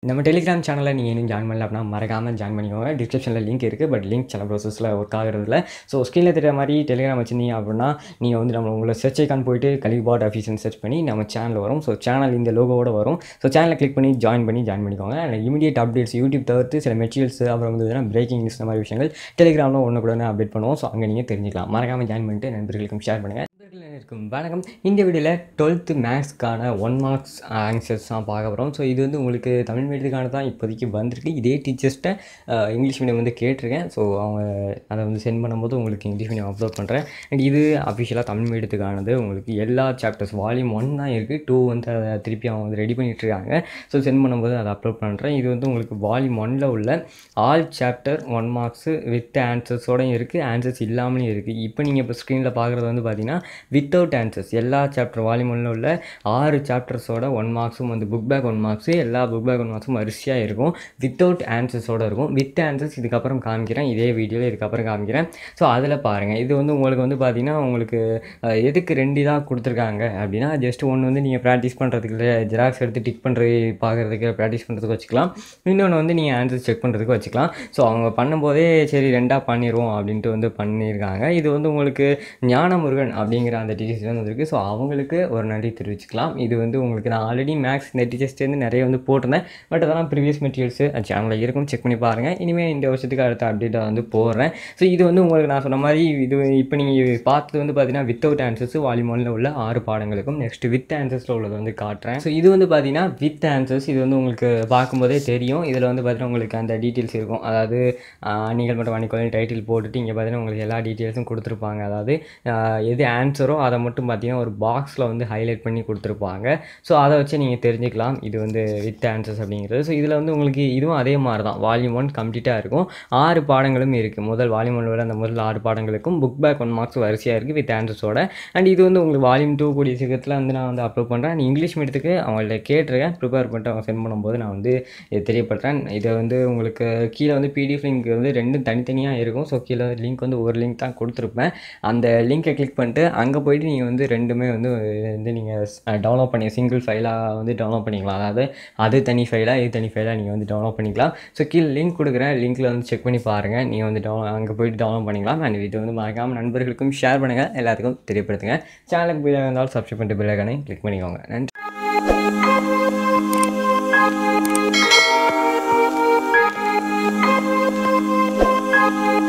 நம்ம டெலிகிராம் சேனலில் நீங்கள் இன்னும் ஜாயின் பண்ணல அப்படின்னா மறக்காமல் ஜாயின் பண்ணிக்கோங்க டிஸ்கிரிப்ஷனில் லிங்க் இருக்குது பட் லிங்க் சில ப்ரோசஸில் ஒர்க் ஆகிறதுல ஸோ ஸ்க்ரீனில் தெரியுற மாதிரி டெலிகிராம் வச்சிருந்தீங்க அப்படின்னா நீங்கள் வந்து நம்ம உங்களை சர்ச் ஐக்கான் போயிட்டு கலிபாட் ஆஃபீஸ்னு சர்ச் பண்ணி நம்ம சேனல் வரும் ஸோ சேனல் இந்த லோகோவோட வரும் ஸோ சேனலை கிளிக் பண்ணி ஜாயின் பண்ணி ஜாயின் பண்ணிக்கோங்க அண்ட் இமீடியட் அப்டேட்ஸ் யூடியூப் தவிர்த்து சில மெட்டீரியல்ஸ் அப்புறம் வந்து பிரேக்கிங் நியூஸ் இந்த மாதிரி விஷயங்கள் டெலிகிராமில் ஒன்று கூட அப்டேட் பண்ணுவோம் ஸோ அங்கே நீங்கள் தெரிஞ்சுக்கலாம் மறக்காமல் ஜாயின் பண்ணிட்டு நண்பர்களுக்கும் ஷேர் பண்ணுங்கள் நண்பர்கள் அனைவருக்கும் வணக்கம் இந்த வீடியோவில் டுவெல்த்து மேக்ஸ்க்கான ஒன் மார்க்ஸ் ஆன்சர்ஸ் தான் பார்க்க போகிறோம் ஸோ இது வந்து உங்களுக்கு தமிழ் மீடியத்துக்கான தான் இப்போதைக்கு வந்திருக்கு இதே டீச்சர்ஸ்ட்டை இங்கிலீஷ் மீடியம் வந்து கேட்டிருக்கேன் ஸோ அவங்க அதை வந்து சென்ட் பண்ணும்போது உங்களுக்கு இங்கிலீஷ் மீடியம் அப்லோட் பண்ணுறேன் அண்ட் இது அஃபிஷியலாக தமிழ் மீடியத்துக்கானது உங்களுக்கு எல்லா சாப்டர்ஸ் வால்யூம் ஒன் தான் இருக்குது டூ வந்து அதை திருப்பி அவங்க வந்து ரெடி பண்ணிகிட்ருக்காங்க ஸோ சென்ட் பண்ணும்போது அதை அப்லோட் பண்ணுறேன் இது வந்து உங்களுக்கு வால்யூம் ஒனில் உள்ள all chapter one marks with ஆன்சர்ஸோடையும் இருக்குது ஆன்சர்ஸ் இல்லாமலும் இருக்குது இப்போ நீங்கள் இப்போ ஸ்க்ரீனில் பார்க்குறது வந்து பார்த்தீங்கன்னா வித்தவுட் ஆன்சர்ஸ் எல்லா சாப்டர் வால்யூம் ஒன்றில் உள்ள ஆறு சாப்டர்ஸோட ஒன் மார்க்ஸும் வந்து புக் பேக் ஒன் மார்க்ஸு எல்லா புக் பேக் ஒன் மார்க்ஸும் வரிசையாக இருக்கும் வித்தவுட் ஆன்சர்ஸோட இருக்கும் வித் ஆன்சர்ஸ் இதுக்கப்புறம் காமிக்கிறேன் இதே வீடியோவில் இதுக்கப்புறம் காமிக்கிறேன் ஸோ அதில் பாருங்கள் இது வந்து உங்களுக்கு வந்து பார்த்தீங்கன்னா உங்களுக்கு அஹ், எதுக்கு ரெண்டு இதாக கொடுத்துருக்காங்க அப்படின்னா ஜஸ்ட் ஒன்று வந்து நீங்கள் ப்ராக்டிஸ் பண்ணுறதுக்கு ஜெராக்ஸ் எடுத்து டிக் பண்ணுறது பார்க்குறதுக்கு ப்ராக்டிஸ் பண்ணுறதுக்கு வச்சுக்கலாம் இன்னொன்று வந்து நீங்கள் ஆன்சர் செக் பண்ணுறதுக்கு வச்சுக்கலாம் ஸோ அவங்க பண்ணும்போதே சரி ரெண்டாக பண்ணிடுவோம் அப்படின்ட்டு வந்து பண்ணியிருக்காங்க இது வந்து உங்களுக்கு ஞானமுருகன் அப்படிங்கிற அந்த டீச்சர்ஸ் வந்து வந்திருக்கு ஸோ அவங்களுக்கு ஒரு நன்றி தெரிவிச்சுக்கலாம் இது வந்து உங்களுக்கு நான் ஆல்ரெடி மேக்ஸ் இந்த டீச்சர்ஸ்லேருந்து நிறைய வந்து போட்டிருந்தேன் பட் அதெல்லாம் ப்ரீவியஸ் மெட்டீரியல்ஸு சேனலில் இருக்கும் செக் பண்ணி பாருங்கள் இனிமேல் இந்த வருஷத்துக்கு அடுத்த அப்டேட்டை வந்து போடுறேன் ஸோ இது வந்து உங்களுக்கு நான் சொன்ன மாதிரி இது இப்போ நீங்கள் பார்த்தது வந்து பார்த்தீங்கன்னா வித்தவுட் ஆன்சர்ஸ் வால்யூம் ஒன்ல உள்ள ஆறு பாடங்களுக்கும் நெக்ஸ்ட் வித் ஆன்சர்ஸில் உள்ளது வந்து காட்டுறேன் ஸோ இது வந்து பார்த்தீங்கன்னா வித் ஆன்சர்ஸ் இது வந்து உங்களுக்கு பார்க்கும்போதே தெரியும் இதில் வந்து பார்த்தீங்கன்னா உங்களுக்கு அந்த டீட்டெயில்ஸ் இருக்கும் அதாவது ஆஹ், நீங்கள் மட்டும் வாணிக்கோயில் டைட்டில் போட்டுட்டு இங்கே பார்த்தீங்கன்னா உங்களுக்கு எல்லா டீட்டெயில்ஸும் கொடுத்துருப்பாங்க அதாவது ஆஹ், எது ஆன்சரோ அதை மட்டும் பார்த்தீங்கன்னா ஒரு பாக்ஸில் வந்து ஹைலைட் பண்ணி கொடுத்துருப்பாங்க ஸோ அதை வச்சு நீங்கள் தெரிஞ்சுக்கலாம் இது வந்து வித் ஆன்சர்ஸ் அப்படிங்கிறது ஸோ இதில் வந்து உங்களுக்கு இதுவும் அதே மாதிரி தான் வால்யூம் ஒன் கம்ப்ளீட்டாக இருக்கும் ஆறு பாடங்களும் இருக்குது முதல் வால்யூம் ஒன்ல அந்த முதல் ஆறு பாடங்களுக்கும் புக் பேக் ஒன் மார்க்ஸ் வரிசையாக இருக்குது வித் ஆன்சர்ஸோட அண்ட் இது வந்து உங்களுக்கு வால்யூம் டூ கூடிய சீக்கிரத்தில் வந்து நான் வந்து அப்லோட் பண்ணுறேன் அண்ட் இங்கிலீஷ் மீடியத்துக்கு அவங்கள்ட்ட கேட்டிருக்கேன் ப்ரிப்பேர் பண்ணிட்டு அவங்க சென்ட் பண்ணும்போது நான் வந்து இதை தெரியப்படுறேன் இதை வந்து உங்களுக்கு கீழே வந்து பிடிஎஃப் லிங்க் வந்து ரெண்டும் தனித்தனியாக இருக்கும் ஸோ கீழே லிங்க் வந்து ஒரு லிங்க் தான் கொடுத்துருப்பேன் அந்த லிங்கை கிளிக் பண்ணிட்டு அங்கே போயிட்டு நீங்கள் வந்து ரெண்டுமே வந்து இது வந்து நீங்கள் டவுன்லோட் பண்ணி சிங்கிள் ஃபைலாக வந்து டவுன்லோட் பண்ணிக்கலாம் அதாவது அது தனி ஃபைலாக இது தனி ஃபைலாக நீங்கள் வந்து டவுன்லோட் பண்ணிக்கலாம் ஸோ கீழே லிங்க் கொடுக்குறேன் லிங்க்கில் வந்து செக் பண்ணி பாருங்கள் நீங்கள் வந்து டவுன் அங்கே போயிட்டு டவுன்லோட் பண்ணிக்கலாம் அண்ட் இது வந்து மறக்காமல் நண்பர்களுக்கும் ஷேர் பண்ணுங்கள் எல்லாத்துக்கும் தெரியப்படுத்துங்க சேனலுக்கு போய் இருந்தாலும் சப்ஸ்கிரைப் பண்ணிட்டு பிள்ளைக்கானே கிளிக் பண்ணிக்கோங்க நன்றி Thank you.